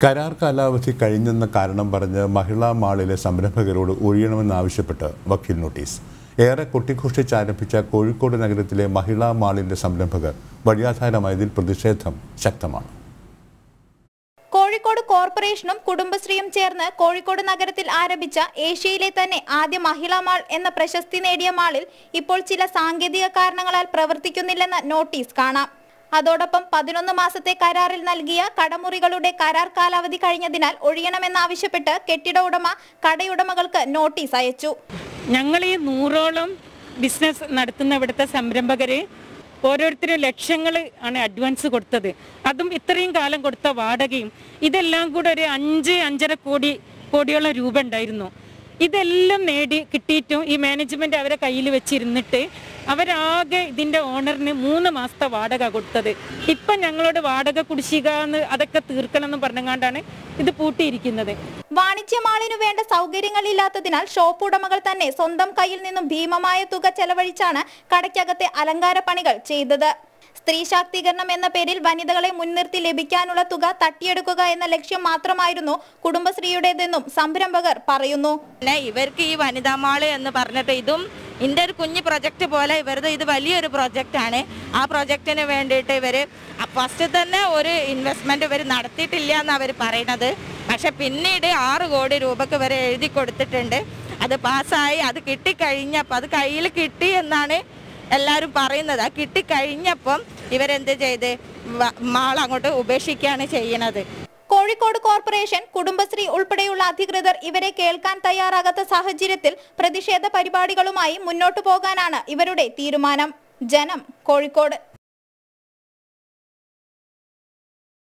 കരാർ കാലാവധി കഴിഞ്ഞെന്ന കാരണം പറഞ്ഞ് മഹിളാ മാളിലെ സംരംഭകരോട് ഒഴിയണമെന്നാവശ്യപ്പെട്ട് വക്കീൽ നോട്ടീസ് ഏറെ കൊട്ടിഘോഷിച്ച് ആരംഭിച്ച കോഴിക്കോട് നഗരത്തിലെ മഹിളാ മാളിന്റെ സംരംഭകർ വഴിയാധാരമായതിൽ പ്രതിഷേധം ശക്തമാണ് കോഴിക്കോട് കോർപ്പറേഷനും കുടുംബശ്രീയും ചേർന്ന് കോഴിക്കോട് നഗരത്തിൽ ആരംഭിച്ച ഏഷ്യയിലെ തന്നെ ആദ്യ മഹിളാ മാൾ എന്ന പ്രശസ്തി നേടിയ മാളിൽ ഇപ്പോൾ ചില സാങ്കേതിക കാരണങ്ങളാൽ പ്രവർത്തിക്കുന്നില്ലെന്ന നോട്ടീസ് കാണാം അതോടൊപ്പം പതിനൊന്ന് മാസത്തെ കരാറിൽ നൽകിയ കടമുറികളുടെ കരാർ കാലാവധി കഴിഞ്ഞതിനാൽ ഒഴിയണമെന്നാവശ്യപ്പെട്ട് കെട്ടിട ഉടമ കടയുടമകൾക്ക് നോട്ടീസ് അയച്ചു ഞങ്ങൾ ഈ നൂറോളം ബിസിനസ് നടത്തുന്ന ഇവിടുത്തെ സംരംഭകര് ഓരോരുത്തരും ലക്ഷങ്ങൾ ആണ് അഡ്വാൻസ് കൊടുത്തത് അതും ഇത്രയും കാലം കൊടുത്ത വാടകയും ഇതെല്ലാം കൂടെ ഒരു അഞ്ച് അഞ്ചര കോടി കോടിയോളം രൂപ ഉണ്ടായിരുന്നു ഇതെല്ലാം നേടി കിട്ടിയിട്ടും ഈ മാനേജ്മെന്റ് അവരെ കയ്യിൽ വെച്ചിരുന്നിട്ട് അവരാകെ ഇതിന്റെ ഓണറിന് മൂന്ന് മാസത്തെ വാടക കൊടുത്തത് ഇപ്പം ഞങ്ങളോട് വാടക കുടിശ്ശിക എന്ന് അതൊക്കെ തീർക്കണം എന്ന് പറഞ്ഞങ്ങാണ്ടാണ് ഇത് പൂട്ടിയിരിക്കുന്നത് വാണിജ്യ മാളിനു വേണ്ട സൗകര്യങ്ങളില്ലാത്തതിനാൽ ഷോപ്പ് ഉടമകൾ തന്നെ സ്വന്തം കയ്യിൽ നിന്നും ഭീമമായ തുക ചെലവഴിച്ചാണ് കടയ്ക്കകത്തെ അലങ്കാര പണികൾ ചെയ്തത് സ്ത്രീ ശാക്തീകരണം എന്ന പേരിൽ വനിതകളെ മുൻനിർത്തി ലഭിക്കാനുള്ള തുക തട്ടിയെടുക്കുക എന്ന ലക്ഷ്യം മാത്രമായിരുന്നു കുടുംബശ്രീയുടേതെന്നും സംരംഭകർ പറയുന്നു പിന്നെ ഇവർക്ക് ഈ വനിതാ മാള് എന്ന് പറഞ്ഞിട്ട് ഇതും ഇതിൻ്റെ ഒരു കുഞ്ഞു പ്രൊജക്റ്റ് പോലെ ഇവരുടെ ഇത് വലിയൊരു പ്രൊജക്റ്റാണ് ആ പ്രൊജക്റ്റിന് വേണ്ടിയിട്ട് ഇവർ ഫസ്റ്റ് തന്നെ ഒരു ഇൻവെസ്റ്റ്മെൻറ്റ് ഇവർ നടത്തിയിട്ടില്ല എന്ന് അവർ പറയണത് പക്ഷെ പിന്നീട് ആറ് കോടി രൂപക്ക് ഇവർ എഴുതി കൊടുത്തിട്ടുണ്ട് അത് പാസ്സായി അത് കിട്ടിക്കഴിഞ്ഞപ്പോൾ അത് കയ്യിൽ കിട്ടി എന്നാണ് എല്ലാവരും പറയുന്നത് ആ കിട്ടിക്കഴിഞ്ഞപ്പം ഇവരെന്ത് ചെയ്ത് വ- മാൾ അങ്ങോട്ട് ഉപേക്ഷിക്കുകയാണ് ചെയ്യണത് കോഴിക്കോട് കോർപ്പറേഷൻ കുടുംബശ്രീ ഉൾപ്പെടെയുള്ള അധികൃതർ ഇവരെ കേൾക്കാൻ തയ്യാറാകാത്ത സാഹചര്യത്തിൽ പ്രതിഷേധ പരിപാടികളുമായി മുന്നോട്ടു പോകാനാണ് ഇവരുടെ തീരുമാനം ജനം കോഴിക്കോട്